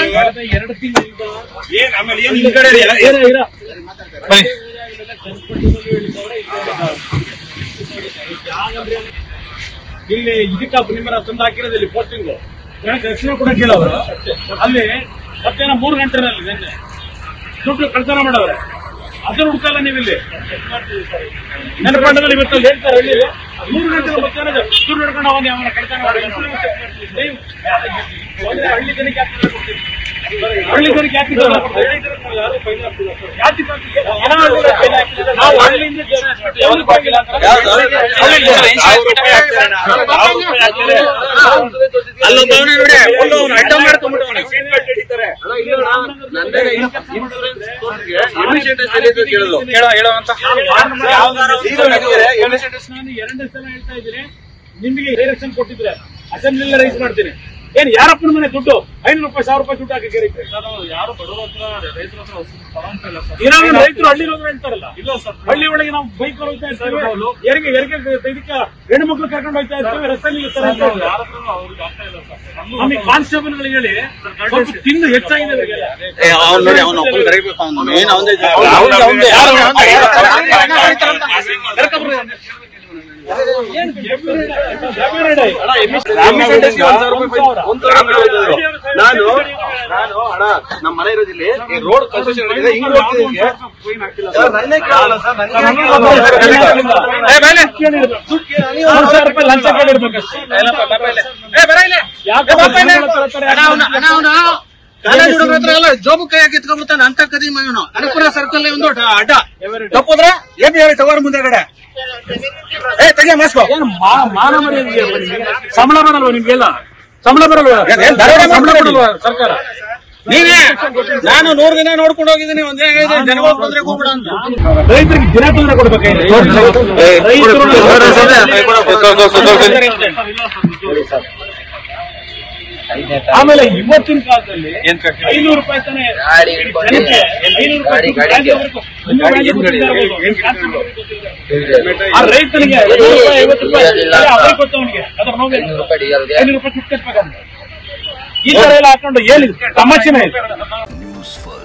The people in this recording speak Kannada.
ಕಳೆದ ಎರಡು ತಿಂಗಳಿಂದ ಏನ್ ಆಮೇಲೆ ಏನ್ ಈ ಕಡೆ ಎಲ್ಲ- ಇರ, ಇರ. ಬನ್ನಿ. ಇಲ್ಲಿ ಇದಕ್ಕ ನಿಮ್ಮನ್ನ ತಂದು ಹಾಕಿರೋದು ಇಲ್ಲಿ ಪೋಸ್ಟಿಂಗ್ ದಕ್ಷಿಣ ಕೂಡ ಕೇಳೋರು ಅಲ್ಲಿ ಮಧ್ಯಾಹ್ನ ಮೂರು ಗಂಟೆನಲ್ಲಿ ನಿನ್ನೆ ದುಡ್ಡು ಕಳ್ತನ ಮಾಡವ್ರೆ ಅದನ್ನ ಹುಡ್ಕಲ್ಲ ನೀವಿಲ್ಲಿ ನೆನಪಂಡದಲ್ಲಿ ಇವತ್ತು ಅಲ್ಲಿ ಹೇಳ್ತಾರೆ ಹಳ್ಳಿಲಿ ಮೂರು ಗಂಟೆ ಮಧ್ಯಾಹ್ನ ದುಡ್ಡು ಹಿಡ್ಕೊಂಡು ಅವನೇ ಅವನ ಕಳ್ತನ ಮಾಡಿ ನೀವು ಹೋದ್ರೆ ಹಳ್ಳಿ ಜನಕ್ಕೆ ಯಾಕೆ ತೊಂದ್ರೆ ಕೊಡ್ತೀರಿ? ಹಳ್ಳಿ ಜನಕ್ಕೆ ಯಾಕೆ ತೊಂದ್ರೆ ಕೊಡ್ತೀರಿ? ಯಾಕೆ ತೊಂದ್ರೆ? ಏನೋ ಹಳ್ಳಿಗೆ ಫೈನ್ ಹಾಕಿದ್ರೆ ನಾವು ಹಳ್ಳಿಯಿಂದ ಜನ ಯಾವ್ದಕ್ಕೂ ಹೋಗಿಲ್ಲ ಅಂತಾರೆ. ಹಳ್ಳಿಗೆ ಸಾವಿರ ರೂಪಾಯಿ ಹಾಕ್ತಾರೆ. ಸಾವಿರ ರೂಪಾಯಿ ಹಾಕ್ತಾರೆ. ಅಲ್ಲೊಬ್ಬವನೇ ನೋಡಿ ಫುಲ್ ಅವ್ನು ಅಡ್ಡ ಮಾಡ್ಕೊಂಡ್ಬಿಟ್ಟವನೆ ಸೀಟ್ ಬೆಲ್ಟ್ ಹಿಡಿತಾರೆ ಹೇಳೋ ಹೇಳೋ ಅಂತ ನಾನು ಎರಡನೇ ಸಲ ಹೇಳ್ತಾ ಇದ್ದೀನಿ ನಿಮಗೆ ಡೈರೆಕ್ಷನ್ ಕೊಟ್ಟಿದ್ರೆ ಅಸೆಂಬ್ಲಿ ರೈಸ್ ಮಾಡ್ತೀನಿ ಏನ್ ಯಾರಪ್ಪನ ಮನೆ ದುಡ್ಡು ಐನೂರು ರೂಪಾಯಿ ಸಾವಿರ ರೂಪಾಯಿ ದುಡ್ಡು ಹಾಕಿ ಕೇಳಿದ್ರೆ ಯಾರು ಬಡವರ ಹತ್ರ ರೈತರ ಹತ್ರ ತಗೊಂತಿಲ್ಲ ಸರ್ ಏನೋ ಒಂದು ರೈತರು ಹಳ್ಳಿ ಹೋದ್ರೆ ಹೇಳ್ತಾರಲ್ಲ ಇಲ್ಲ ಸರ್ ಹಳ್ಳಿ ಒಳಗೆ ನಾವು ಬೈಕ್ ಹೋಗ್ತಾ ಇರ್ತೀವಿ ಹೆರಿಗೆ ಹೆರಿಗೆ ಇದಕ್ಕೆ ಹೆಣ್ಣು ಮಕ್ಳು ಕರ್ಕೊಂಡು ಹೋಗ್ತಾ ಇರ್ತೀವಿ ರಸ್ತೆಯಲ್ಲಿ ಇರ್ತಾರೆ ಅಂತ ಹೇಳ್ತಾರೆ. ಯಾರ ಹತ್ರನೂ ಅವ್ರಿಗೆ ಆಗ್ತಾ ಇಲ್ಲ ಸರ್ ನಮ್ಗೂ ನಮಗೆ ಕಾನ್ಸ್ಟೇಬಲ್ ಗಳಿಗೆ ಹೇಳಿ ಸ್ವಲ್ಪ ತಿಂದು ಹೆಚ್ಚಾಗಿದೆ ಅವರಿಗೆಲ್ಲ. ಅವ್ನು ನೋಡಿ ಅವ್ನು ಒಬ್ಬನು ಕರಿಬೇಕು ಅವ್ನು ಮೇನ್ ಅವನದೇ ಏನ್ ಜಮೀನು ಇದೆ? ನಾನು ನಾನು ಅಣ್ಣ ನಮ್ಮ ಮನೆ ಇರೋದಿಲ್ಲಿ ಈ ರೋಡ್ ಕನ್ಸ್ಟ್ರಕ್ಷನ್ ಇದೆ ಹಿಂಗ್ ಹೋಗ್ತಿದ್ದೀನಿ ಸರ್ ನನ್ನೇ ಕೇಳಲ್ಲ ಸರ್ ನನಗೆ ಮೂರು ಸಾವಿರ ರೂಪಾಯಿ ಲಂಚ ಕೇಳಿರ್ಬೇಕಷ್ಟೇ ಯಾಕೆ ಕಾಲೇಜ್ ಹುಡುಗರ ಹತ್ರ ಎಲ್ಲ ಜೋಬು ಕೈ ಹಾಕಿ ಎತ್ಕೊಂಡ್ಬಿಡ್ತಾನೆ ಅಂತ ಕದಿ ಇವನು ಅನುಕೂಲ ಸರ್ಕಲ್ ಒಂದು ಅಡ್ಡ ತಪ್ಪೋದ್ರೆ ಏನ್ ಹೇಳಿ ಟವರ್ ಮುಂದೆಗಡೆ ಏ ತೆಗಿಯ ಮಾಸ್ಕೋ ಏನು ಮಾ- ಮಾನ ಮರ್ಯಾದೆ ಇದೆಯಾ ನಿಮ್ಗೆ? ಸಂಬಳ ಬರಲ್ವಾ ನಿಮ್ಗೆಲ್ಲ ಸಂಬಳ ಬರಲ್ವಾ ಏನ್- ಏನ್ ದರೋಡೆ ಸಂಬಳ ಮಾಡ್ಬಿಡಿ. ಕೊಡಲ್ವಾ ಸರ್ಕಾರ ನೀವೇ ನಾನು ನೂರು ದಿನ ನೋಡ್ಕೊಂಡು ಹೋಗಿದ್ದೀನಿ ಒಂದೇ ಹೇಳಿದೆ ಜನಗಳು ತೊಂದ್ರೆ ಹೋಗ್ಬಿಡ ಅಂತ ರೈತರಿಗೆ ದಿನ ತೊಂದರೆ ಕೊಡ್ಬೇಕಾಗಿದೆ ಆಮೇಲೆ ಇವತ್ತಿನ ಕಾಲದಲ್ಲಿ ಐನೂರು ರೂಪಾಯಿ ತಾನೇ ಜನಕ್ಕೆ ಐನೂರು ರೂಪಾಯಿ ಗಾಡಿವರೆಗೂ ಇನ್ನೂ ಗಾಡಿ ಕೊಟ್ಟಿದ್ದಾರೆ ಅವ್ರು. ಆ ರೈತನಿಗೆ ಐವತ್ತು ರೂಪಾಯಿ, ಐವತ್ತು ರೂಪಾಯಿ ಅದೇ ಅವ್ರಿಗೆ ಕೊಟ್ಟವನಿಗೆ ಅದ್ರ ನೋವೇನು? ಐನೂರು ರೂಪಾಯಿ ದುಡ್ಡು ಕಟ್ಬೇಕಂತ ಈ ತರ ಎಲ್ಲ ಹಾಕೊಂಡು ಏನಿದೆ ತಮಾಷೆನೇ ಇದೆ ನ್ಯೂಸ್ ಫಸ್ಟ್